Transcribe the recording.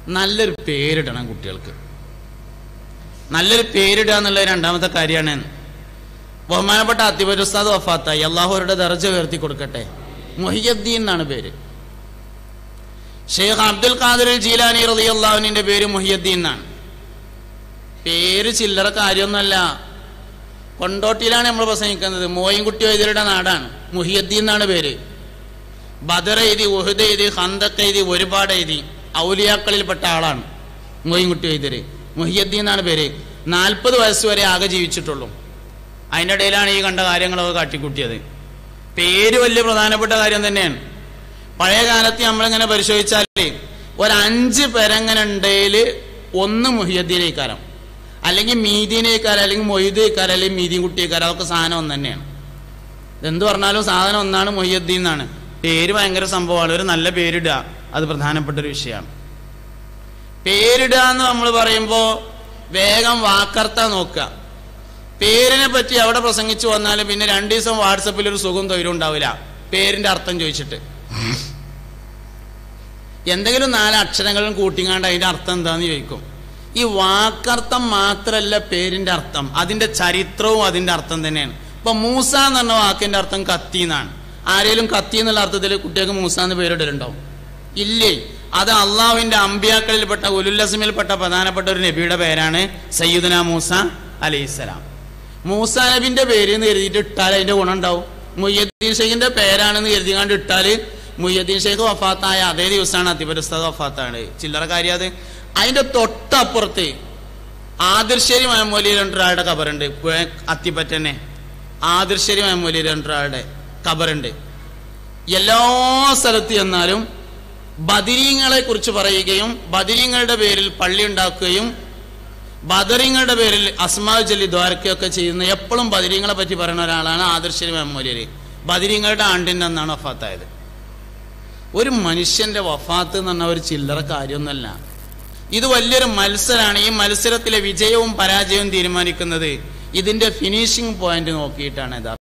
നല്ലൊരു പേരിടണം കുട്ടികൾക്ക് നല്ലൊരു പേരിടുക എന്നുള്ളത് രണ്ടാമത്തെ കാര്യമാണ് ബഹുമാനപ്പെട്ട അത്തിബരുസ്താദ് വഫാത്തായി അള്ളാഹുരുടെ ദർജ ഉയർത്തി കൊടുക്കട്ടെ മൊഹിയദ്ദീൻ എന്നാണ് പേര് ഷെയ്ഖ് അബ്ദുൽ ഖാദിർ ജീലാനി റലി അള്ളാഹുവിന്റെ പേര് മൊഹിയദ്ദീൻ എന്നാണ് പേര് ചില്ലറ കാര്യമൊന്നുമല്ല കൊണ്ടോട്ടിയിലാണ് നമ്മൾ പ്രസംഗിക്കുന്നത് മോയിൻകുട്ടി വൈദ്യരുടെ നാടാണ് മുഹിയദ്ദീൻ എന്നാണ് പേര് ബദർ എഴുതി ഉഹുദ് എഴുതി ഹന്തക്ക് എഴുതി ഒരുപാട് എഴുതി ഔലിയാക്കളിൽപ്പെട്ട ആളാണ് മോയിൻകുട്ടി വൈദ്യര് മുഹിയദ്ദീൻ എന്നാണ് പേര് നാൽപ്പത് വയസ്സ് വരെ ആകെ ജീവിച്ചിട്ടുള്ളൂ അതിൻ്റെ ഇടയിലാണ് ഈ കണ്ട കാര്യങ്ങളൊക്കെ കാട്ടിക്കൂട്ടിയത് പേര് വലിയ പ്രധാനപ്പെട്ട കാര്യം തന്നെയാണ് പഴയ കാലത്ത് നമ്മളിങ്ങനെ പരിശോധിച്ചാൽ ഒരു അഞ്ച് പേരെങ്ങനെ ഉണ്ടെങ്കിൽ ഒന്ന് മുഹിയദ്ദീനേക്കാരം അല്ലെങ്കിൽ മീദീനേക്കാരം അല്ലെങ്കിൽ മൊയ്തേക്കാരം അല്ലെങ്കിൽ മീദീൻ കുട്ടിയേക്കാരം അതൊക്കെ സാധനം ഒന്ന് തന്നെയാണ് എന്ത് പറഞ്ഞാലും സാധനം ഒന്നാണ് മൊയ്യദ്ദീൻ എന്നാണ് പേര് ഭയങ്കര സംഭവമാണ് ഒരു നല്ല പേരിടുക അത് പ്രധാനപ്പെട്ട ഒരു വിഷയമാണ് പേരിടുക എന്ന് നമ്മൾ പറയുമ്പോൾ വേഗം വാക്കർത്ത നോക്കുക പേരിനെ പറ്റി അവിടെ പ്രസംഗിച്ചു വന്നാൽ പിന്നെ രണ്ടു ദിവസം വാട്സപ്പിൽ ഒരു സുഖം തൊഴിലും ഉണ്ടാവില്ല പേരിന്റെ അർത്ഥം ചോദിച്ചിട്ട് എന്തെങ്കിലും നാല് അക്ഷരങ്ങളും കൂട്ടിങ്ങാണ്ട് അതിന്റെ അർത്ഥം എന്താന്ന് ചോദിക്കും ഈ വാക്കർത്ഥം മാത്രല്ല പേരിന്റെ അർത്ഥം അതിന്റെ ചരിത്രവും അതിന്റെ അർത്ഥം തന്നെയാണ് ഇപ്പൊ മൂസ എന്ന് പറഞ്ഞ വാക്കിന്റെ അർത്ഥം കത്തി എന്നാണ് ആരെങ്കിലും കത്തി എന്നുള്ള അർത്ഥത്തിൽ കുട്ടികൾക്ക് മൂസ എന്ന് പേരിടലുണ്ടാവും ഇല്ലേ അത് അള്ളാഹുവിന്റെ അമ്പിയാക്കളിൽപ്പെട്ട ഉലുല്ലസമിൽപ്പെട്ട പ്രധാനപ്പെട്ട ഒരു നബിയുടെ പേരാണ് സയ്യിദുന മൂസ അലൈഹിസ്സലാം മൂസ നബിന്റെ പേര് എന്ന് കരുതിയിട്ട് ഇട്ടാൽ അതിന്റെ ഗുണം ഉണ്ടാവും മുയ്യദ്ദീൻ ഷെയ്ഖിന്റെ പേരാണെന്ന് കരുതികാണ്ട് ഇട്ടാൽ മുയ്യദ്ദീൻ ഷെയ്ഖ് വഫാത്തായ അതേ ദിവസമാണ് അതിപരസ്ഥത വഫാത്താണ് ചില്ലറ കാര്യം അത് അതിന്റെ തൊട്ടപ്പുറത്ത് ആദിർശ്ശേരി മഹമൂലിയിൽ ഒരാളുടെ കബറുണ്ട് അത്തിപ്പറ്റന്നെ ആദിർശ്ശേരി മഹമൂലിയിൽ ഒരാളുടെ കബറുണ്ട് എല്ലാ സ്ഥലത്ത് ചെന്നാലും ബദിരീങ്ങളെ കുറിച്ച് പറയുകയും ബദിരീങ്ങളുടെ പേരിൽ പള്ളി ഉണ്ടാക്കുകയും ബദറിങ്ങളുടെ പേരിൽ അസ്മാ ജല്ലി ദ്വാരക്കയൊക്കെ ചെയ്യുന്ന എപ്പോഴും ബദിരീങ്ങളെ പറ്റി പറയുന്ന ഒരാളാണ് ആദർശരി മെമ്മോലിയര് ബദിരീങ്ങളുടെ ആണ്ടിൻ്റെ അന്നാണ് വഫാത്തായത് ഒരു മനുഷ്യന്റെ വഫാത്ത് എന്ന് പറഞ്ഞ ഒരു ചില്ലറ കാര്യമൊന്നുമല്ല ഇത് വലിയൊരു മത്സരമാണ് ഈ മത്സരത്തിലെ വിജയവും പരാജയവും തീരുമാനിക്കുന്നത് ഇതിന്റെ ഫിനിഷിംഗ് പോയിന്റ് നോക്കിയിട്ടാണ് യഥാർത്ഥം